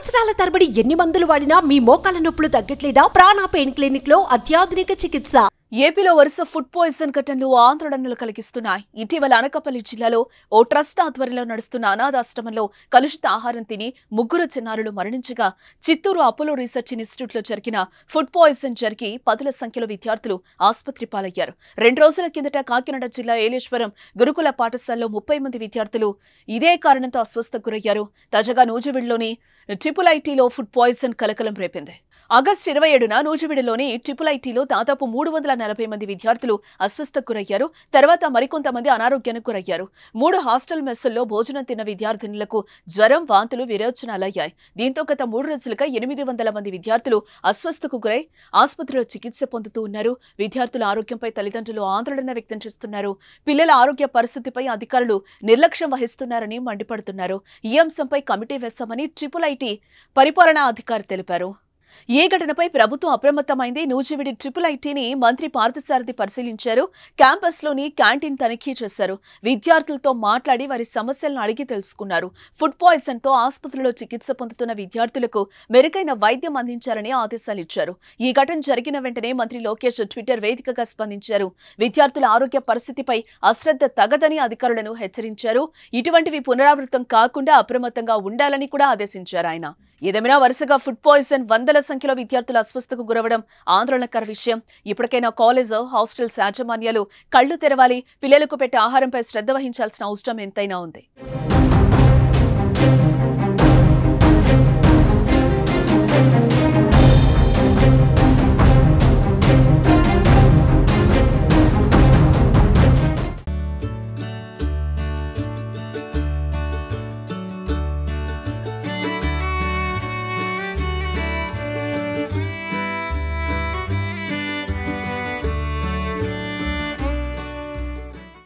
సంవత్సరాల తరబడి ఎన్ని మందులు వాడినా మీ మోకాల నొప్పులు తగ్గట్లేదా ప్రాణ పెయిన్ క్లినిక్ లో అత్యాధునిక చికిత్స ఏపీలో వరుస ఫుడ్ పాయిజన్ ఘటనలు ఆందోళనలు కలిగిస్తున్నాయి ఇటీవల అనకాపల్లి జిల్లాలో ఓ ట్రస్ట్ ఆధ్వర్యంలో నడుస్తున్న అనాథాశ్రమంలో కలుషిత ఆహారం తిని ముగ్గురు చిన్నారులు మరణించగా చిత్తూరు అపోలో రీసెర్చ్ ఇన్స్టిట్యూట్ లో జరిగిన ఫుడ్ పాయిజన్ జరిగి పదుల సంఖ్యలో విద్యార్థులు ఆసుపత్రి పాలయ్యారు రెండు రోజుల కిందట కాకినాడ జిల్లా ఏలేశ్వరం గురుకుల పాఠశాలలో ముప్పై మంది విద్యార్థులు ఇదే కారణంతో అస్వస్థకు గురయ్యారు తాజాగా నూజివీడులోని ట్రిపుల్ ఐటీలో ఫుడ్ పాయిజన్ కలకలం రేపింది ఆగస్టు ఇరవై ఏడున నూజివీడులోని ట్రిపుల్ ఐటీలో దాదాపు మూడు వందల నలభై మంది విద్యార్థులు అస్వస్థకు గురయ్యారు తర్వాత మరికొంతమంది అనారోగ్యానికి గురయ్యారు మూడు హాస్టల్ మెస్సుల్లో భోజనం తిన్న విద్యార్థినులకు జ్వరం వాంతులు విరోచనాలయ్యాయి దీంతో గత మూడు రోజులుగా ఎనిమిది వందల మంది విద్యార్థులు అస్వస్థకు గురై ఆసుపత్రిలో చికిత్స పొందుతూ ఉన్నారు విద్యార్థుల ఆరోగ్యంపై తల్లిదండ్రులు ఆందోళన వ్యక్తం చేస్తున్నారు పిల్లల ఆరోగ్య పరిస్థితిపై అధికారులు నిర్లక్ష్యం వహిస్తున్నారని మండిపడుతున్నారు ఈ అంశంపై కమిటీ వేశామని ట్రిపుల్ ఐటీ పరిపాలనా అధికారి తెలిపారు ఈ ఘటనపై ప్రభుత్వం అప్రమత్తమైంది నూజివీడి ట్రిపుల్ ఐటీని మంత్రి పార్థసారథి పరిశీలించారు క్యాంపస్లోని క్యాంటీన్ తనిఖీ చేశారు విద్యార్థులతో మాట్లాడి వారి సమస్యలను అడిగి తెలుసుకున్నారు ఫుడ్ పాయిజన్ తో ఆసుపత్రిలో చికిత్స పొందుతున్న విద్యార్థులకు మెరుగైన వైద్యం అందించాలని ఆదేశాలు ఇచ్చారు ఈ ఘటన జరిగిన వెంటనే మంత్రి లోకేష్ ట్విట్టర్ వేదికగా స్పందించారు విద్యార్థుల ఆరోగ్య పరిస్థితిపై అశ్రద్ధ తగదని అధికారులను హెచ్చరించారు ఇటువంటివి పునరావృతం కాకుండా అప్రమత్తంగా ఉండాలని కూడా ఆదేశించారు ఆయన ఏదేమైనా వరుసగా ఫుడ్ పాయిజన్ వందల సంఖ్యలో విద్యార్థులు అస్వస్థకు గురవడం ఆందోళనకర విషయం ఇప్పటికైనా కాలేజ్ హాస్టల్స్ యాజమాన్యాలు కళ్లు తెరవాలి పిల్లలకు పెట్టే ఆహారంపై శ్రద్ధ వహించాల్సిన అవసరం ఎంతైనా ఉంది